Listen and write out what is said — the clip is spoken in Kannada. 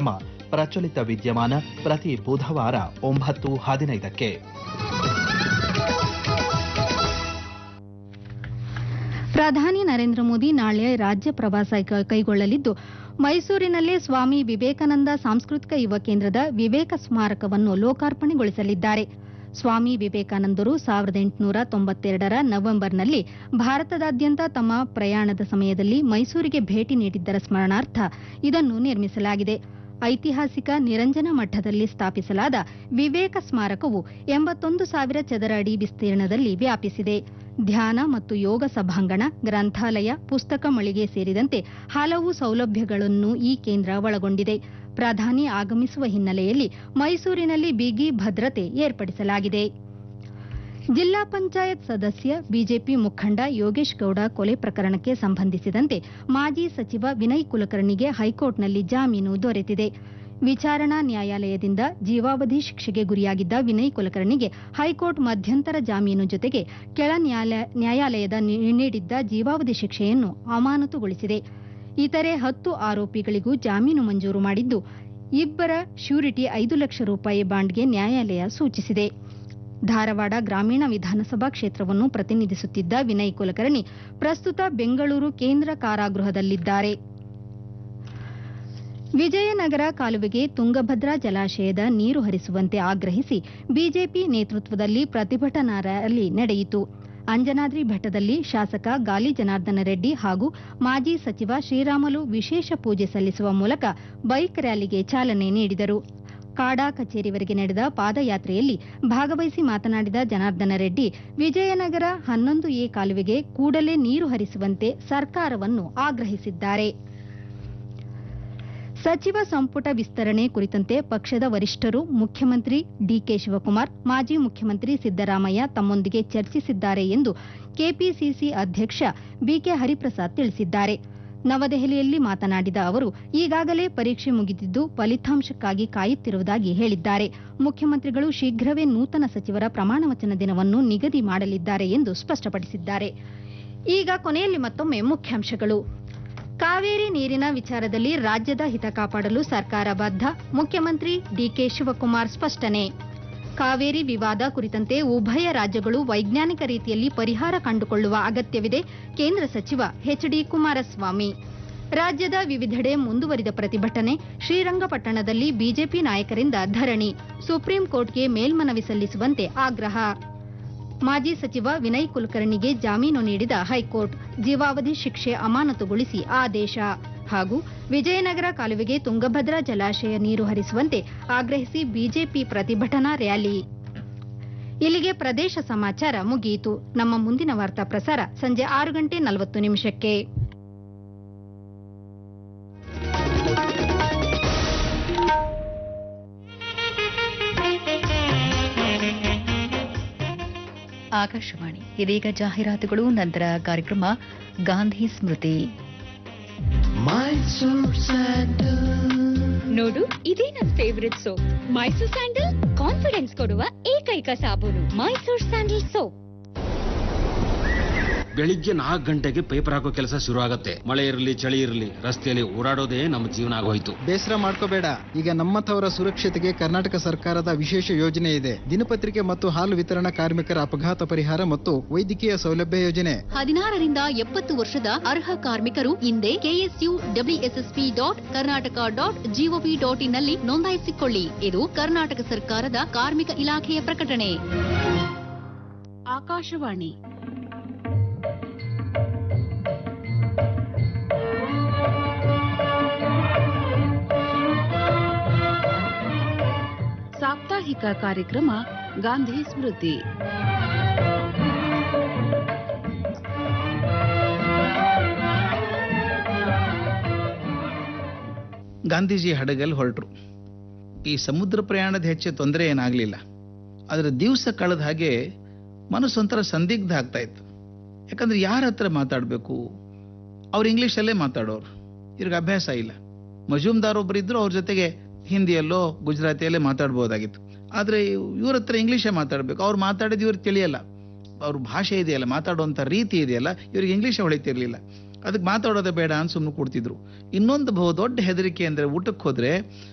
ಕಾರ್ಯಕ್ರಮ ಪ್ರಚಲಿತ ವಿದ್ಯಮಾನ ಪ್ರತಿ ಬುಧವಾರ ಒಂಬತ್ತು ಹದಿನೈದಕ್ಕೆ ಪ್ರಧಾನಿ ನರೇಂದ್ರ ಮೋದಿ ನಾಳೆ ರಾಜ್ಯ ಪ್ರವಾಸ ಕೈ- ಕೈಗೊಳ್ಳಲಿದ್ದು ಮೈಸೂರಿನಲ್ಲೇ ಸ್ವಾಮಿ ವಿವೇಕಾನಂದ ಸಾಂಸ್ಕೃತಿಕ ಯುವ ಕೇಂದ್ರದ ವಿವೇಕ ಸ್ಮಾರಕವನ್ನು ಲೋಕಾರ್ಪಣೆಗೊಳಿಸಲಿದ್ದಾರೆ ಸ್ವಾಮಿ ವಿವೇಕಾನಂದರು ಸಾವಿರದ ಎಂಟುನೂರ ತೊಂಬತ್ತೆರಡರ ನವೆಂಬರ್ನಲ್ಲಿ ಭಾರತದಾದ್ಯಂತ ತಮ್ಮ ಪ್ರಯಾಣದ ಸಮಯದಲ್ಲಿ ಮೈಸೂರಿಗೆ ಭೇಟಿ ನೀಡಿದ್ದರ ಸ್ಮರಣಾರ್ಥ ಇದನ್ನು ನಿರ್ಮಿಸಲಾಗಿದೆ ಐತಿಹಾಸಿಕ ನಿರಂಜನ ಮಠದಲ್ಲಿ ಸ್ಥಾಪಿಸಲಾದ ವಿವೇಕ ಸ್ಮಾರಕವು ಎಂಬತ್ತೊಂದು ಸಾವಿರ ಚದರ ಅಡಿ ವಿಸ್ತೀರ್ಣದಲ್ಲಿ ವ್ಯಾಪಿಸಿದೆ ಧ್ಯಾನ ಮತ್ತು ಯೋಗ ಸಭಾಂಗಣ ಗ್ರಂಥಾಲಯ ಪುಸ್ತಕ ಮಳಿಗೆ ಸೇರಿದಂತೆ ಹಲವು ಸೌಲಭ್ಯಗಳನ್ನು ಈ ಕೇಂದ್ರ ಒಳಗೊಂಡಿದೆ ಪ್ರಧಾನಿ ಆಗಮಿಸುವ ಹಿನ್ನೆಲೆಯಲ್ಲಿ ಮೈಸೂರಿನಲ್ಲಿ ಬಿಗಿ ಭದ್ರತೆ ಏರ್ಪಡಿಸಲಾಗಿದೆ ಜಿಲ್ಲಾ ಪಂಚಾಯತ್ ಸದಸ್ಯ ಬಿಜೆಪಿ ಮುಖಂಡ ಯೋಗೇಶ್ ಗೌಡ ಕೊಲೆ ಪ್ರಕರಣಕ್ಕೆ ಸಂಬಂಧಿಸಿದಂತೆ ಮಾಜಿ ಸಚಿವ ವಿನಯ್ ಕುಲಕರ್ಣಿಗೆ ಹೈಕೋರ್ಟ್ನಲ್ಲಿ ಜಾಮೀನು ದೊರೆತಿದೆ ವಿಚಾರಣಾ ನ್ಯಾಯಾಲಯದಿಂದ ಜೀವಾವಧಿ ಶಿಕ್ಷೆಗೆ ಗುರಿಯಾಗಿದ್ದ ವಿನಯ್ ಕುಲಕರ್ಣಿಗೆ ಹೈಕೋರ್ಟ್ ಮಧ್ಯಂತರ ಜಾಮೀನು ಜೊತೆಗೆ ಕೆಳ ನ್ಯಾಯಾಲ- ನ್ಯಾಯಾಲಯದ ನೀ- ನೀಡಿದ್ದ ಜೀವಾವಧಿ ಶಿಕ್ಷೆಯನ್ನು ಅಮಾನತುಗೊಳಿಸಿದೆ ಇತರೆ ಹತ್ತು ಆರೋಪಿಗಳಿಗೂ ಜಾಮೀನು ಮಂಜೂರು ಮಾಡಿದ್ದು ಇಬ್ಬರ ಶ್ಯೂರಿಟಿ ಐದು ಲಕ್ಷ ರೂಪಾಯಿ ಬಾಂಡ್ಗೆ ನ್ಯಾಯಾಲಯ ಸೂಚಿಸಿದೆ ಧಾರವಾಡ ಗ್ರಾಮೀಣ ವಿಧಾನಸಭಾ ಕ್ಷೇತ್ರವನ್ನು ಪ್ರತಿನಿಧಿಸುತ್ತಿದ್ದ ವಿನಯ್ ಕುಲಕರ್ಣಿ ಪ್ರಸ್ತುತ ಬೆಂಗಳೂರು ಕೇಂದ್ರ ಕಾರಾಗೃಹದಲ್ಲಿದ್ದಾರೆ ವಿಜಯನಗರ ಕಾಲುವೆಗೆ ತುಂಗಭದ್ರಾ ಜಲಾಶಯದ ನೀರು ಹರಿಸುವಂತೆ ಆಗ್ರಹಿಸಿ ಬಿಜೆಪಿ ನೇತೃತ್ವದಲ್ಲಿ ಪ್ರತಿಭಟನಾ ರ್ಯಾಲಿ ನಡೆಯಿತು ಅಂಜನಾದ್ರಿ ಬೆಟ್ಟದಲ್ಲಿ ಶಾಸಕ ಗಾಲಿ ಜನಾರ್ದನ ರೆಡ್ಡಿ ಹಾಗೂ ಮಾಜಿ ಸಚಿವ ಶ್ರೀರಾಮುಲು ವಿಶೇಷ ಪೂಜೆ ಸಲ್ಲಿಸುವ ಮೂಲಕ ಬೈಕ್ ರ್ಯಾಲಿಗೆ ಚಾಲನೆ ನೀಡಿದರು ಕಾಡಾ ಕಚೇರಿವರೆಗೆ ನಡೆದ ಪಾದಯಾತ್ರೆಯಲ್ಲಿ ಭಾಗವಹಿಸಿ ಮಾತನಾಡಿದ ಜನಾರ್ದನ ರೆಡ್ಡಿ ವಿಜಯನಗರ ಹನ್ನೊಂದು ಎ ಕಾಲುವೆಗೆ ಕೂಡಲೇ ನೀರು ಹರಿಸುವಂತೆ ಸರ್ಕಾರವನ್ನು ಆಗ್ರಹಿಸಿದ್ದಾರೆ ಸಚಿವ ಸಂಪುಟ ವಿಸ್ತರಣೆ ಕುರಿತಂತೆ ಪಕ್ಷದ ವರಿಷ್ಠರು ಮುಖ್ಯಮಂತ್ರಿ ಡಿಕೆ ಶಿವಕುಮಾರ್ ಮಾಜಿ ಮುಖ್ಯಮಂತ್ರಿ ಸಿದ್ದರಾಮಯ್ಯ ತಮ್ಮೊಂದಿಗೆ ಚರ್ಚಿಸಿದ್ದಾರೆ ಎಂದು ಕೆಪಿಸಿಸಿ ಅಧ್ಯಕ್ಷ ಬಿಕೆ ಹರಿಪ್ರಸಾದ್ ತಿಳಿಸಿದ್ದಾರೆ ನವದೆಹಲಿಯಲ್ಲಿ ಮಾತನಾಡಿದ ಅವರು ಈಗಾಗಲೇ ಪರೀಕ್ಷೆ ಮುಗಿದಿದ್ದು ಫಲಿತಾಂಶಕ್ಕಾಗಿ ಕಾಯುತ್ತಿರುವುದಾಗಿ ಹೇಳಿದ್ದಾರೆ ಮುಖ್ಯಮಂತ್ರಿಗಳು ಶೀಘ್ರವೇ ನೂತನ ಸಚಿವರ ಪ್ರಮಾಣವಚನ ದಿನವನ್ನು ನಿಗದಿ ಮಾಡಲಿದ್ದಾರೆ ಎಂದು ಸ್ಪಷ್ಟಪಡಿಸಿದ್ದಾರೆ ಈಗ ಕೊನೆಯಲ್ಲಿ ಮತ್ತೊಮ್ಮೆ ಮುಖ್ಯಾಂಶಗಳು ಕಾವೇರಿ ನೀರಿನ ವಿಚಾರದಲ್ಲಿ ರಾಜ್ಯದ ಹಿತ ಕಾಪಾಡಲು ಸರ್ಕಾರ ಬದ್ಧ ಮುಖ್ಯಮಂತ್ರಿ ಡಿಕೆ ಶಿವಕುಮಾರ್ ಸ್ಪಷ್ಟನೆ ಕಾವೇರಿ ವಿವಾದ ಕುರಿತಂತೆ ಉಭಯ ರಾಜ್ಯಗಳು ವೈಜ್ಞಾನಿಕ ರೀತಿಯಲ್ಲಿ ಪರಿಹಾರ ಕಂಡುಕೊಳ್ಳುವ ಅಗತ್ಯವಿದೆ ಕೇಂದ್ರ ಸಚಿವ ಎಚ್ಡಿ ಕುಮಾರಸ್ವಾಮಿ ರಾಜ್ಯದ ವಿವಿಧೆಡೆ ಮುಂದುವರಿದ ಪ್ರತಿಭಟನೆ ಶ್ರೀರಂಗಪಟ್ಟಣದಲ್ಲಿ ಬಿಜೆಪಿ ನಾಯಕರಿಂದ ಧರಣಿ ಸುಪ್ರೀಂ ಕೋರ್ಟ್ಗೆ ಮೇಲ್ಮನವಿ ಸಲ್ಲಿಸುವಂತೆ ಆಗ್ರಹ ಮಾಜಿ ಸಚಿವ ವಿನಯ್ ಕುಲಕರ್ಣಿಗೆ ಜಾಮೀನು ನೀಡಿದ ಹೈಕೋರ್ಟ್ ಜೀವಾವಧಿ ಶಿಕ್ಷೆ ಅಮಾನತುಗೊಳಿಸಿ ಆದೇಶ ಹಾಗೂ ವಿಜಯನಗರ ಕಾಲುವೆಗೆ ತುಂಗಭದ್ರಾ ಜಲಾಶಯ ನೀರು ಹರಿಸುವಂತೆ ಆಗ್ರಹಿಸಿ ಬಿಜೆಪಿ ಪ್ರತಿಭಟನಾ ರ್ಯಾಲಿ ಇಲ್ಲಿಗೆ ಪ್ರದೇಶ ಸಮಾಚಾರ ಮುಗಿಯಿತು ನಮ್ಮ ಮುಂದಿನ ವಾರ್ತಾ ಪ್ರಸಾರ ಸಂಜೆ ಆರು ಗಂಟೆ ನಲವತ್ತು ನಿಮಿಷಕ್ಕೆ ಆಕಾಶವಾಣಿ ಇದೀಗ ಜಾಹೀರಾತುಗಳು ನಂತರ ಕಾರ್ಯಕ್ರಮ ಗಾಂಧಿ ಸ್ಮೃತಿ ನೋಡು ಇದೇ ನನ್ favourite soap Mysore sandal confidence ಕೊಡುವ ಏಕೈಕ ಸಾಬೂನು ಮೈಸೂರ್ ಸ್ಯಾಂಡಲ್ ಸೋಪ್ ಬೆಳಿಗ್ಗೆ ನಾಲ್ಕು ಗಂಟೆಗೆ ಪೇಪರ್ ಹಾಕೋ ಕೆಲಸ ಶುರು ಆಗತ್ತೆ ಮಳೆ ಇರಲಿ ಚಳಿ ಇರಲಿ ರಸ್ತೆಯಲ್ಲಿ ಓಡಾಡೋದೇ ನಮ್ಮ ಜೀವನ ಆಗೋಯ್ತು ಬೇಸರ ಮಾಡ್ಕೋಬೇಡ ಈಗ ನಮ್ಮಂಥವರ ಸುರಕ್ಷತೆಗೆ ಕರ್ನಾಟಕ ಸರ್ಕಾರದ ವಿಶೇಷ ಯೋಜನೆ ಇದೆ ದಿನಪತ್ರಿಕೆ ಮತ್ತು ಹಾಲು ವಿತರಣಾ ಕಾರ್ಮಿಕರ ಅಪಘಾತ ಪರಿಹಾರ ಮತ್ತು ವೈದ್ಯಕೀಯ ಸೌಲಭ್ಯ ಯೋಜನೆ ಹದಿನಾರರಿಂದ ಎಪ್ಪತ್ತು ವರ್ಷದ ಅರ್ಹ ಕಾರ್ಮಿಕರು ಹಿಂದೆ KSU WSSP dot Karnataka dot GOV dot ಇನ್ನಲ್ಲಿ ನೋಂದಾಯಿಸಿಕೊಳ್ಳಿ ಇದು ಕರ್ನಾಟಕ ಸರ್ಕಾರದ ಕಾರ್ಮಿಕ ಇಲಾಖೆಯ ಪ್ರಕಟಣೆ ಆಕಾಶವಾಣಿ ಸಾಪ್ತಾಹಿಕ ಕಾರ್ಯಕ್ರಮ ಗಾಂಧಿ ಸ್ಮೃತಿ ಗಾಂಧೀಜಿ ಹಡಗಲ್ಲಿ ಹೊರಟರು ಈ ಸಮುದ್ರ ಪ್ರಯಾಣದ ಹೆಚ್ಚು ತೊಂದರೆ ಏನಾಗಲಿಲ್ಲ ಆದರೆ ದಿವಸ ಕಳೆದ ಹಾಗೆ ಮನಸ್ಸು ಒಂಥರ ಸಂದಿಗ್ಧ ಆಗ್ತಾ ಇತ್ತು ಯಾಕಂದ್ರೆ ಯಾರ ಹತ್ರ ಮಾತಾಡಬೇಕು ಅವ್ರು ಇಂಗ್ಲೀಷಲ್ಲೇ ಮಾತಾಡೋರು ಇವ್ರಿಗೆ ಅಭ್ಯಾಸ ಇಲ್ಲ ಮಜೂಮ್ದಾರ್ ಒಬ್ರು ಇದ್ರು ಅವ್ರ ಜೊತೆಗೆ ಹಿಂದಿಯಲ್ಲೋ ಗುಜರಾತಿಯಲ್ಲೇ ಮಾತಾಡ್ಬೋದಾಗಿತ್ತು ಆದರೆ ಇವ್ರ ಹತ್ರ ಇಂಗ್ಲೀಷೇ ಮಾತಾಡಬೇಕು ಅವ್ರು ಮಾತಾಡಿದ ಇವ್ರಿಗೆ ತಿಳಿಯಲ್ಲ ಅವ್ರ ಭಾಷೆ ಇದೆಯಲ್ಲ ಮಾತಾಡುವಂಥ ರೀತಿ ಇದೆಯಲ್ಲ ಇವ್ರಿಗೆ ಇಂಗ್ಲೀಷೇ ಹೊಳಿತಿರ್ಲಿಲ್ಲ ಅದಕ್ಕೆ ಮಾತಾಡೋದೇ ಬೇಡ ಅಂತ ಸುಮ್ಮನೆ ಕೂಡ್ತಿದ್ರು ಇನ್ನೊಂದು ಬಹು ದೊಡ್ಡ ಹೆದರಿಕೆ ಅಂದರೆ ಊಟಕ್ಕೆ ಹೋದ್ರೆ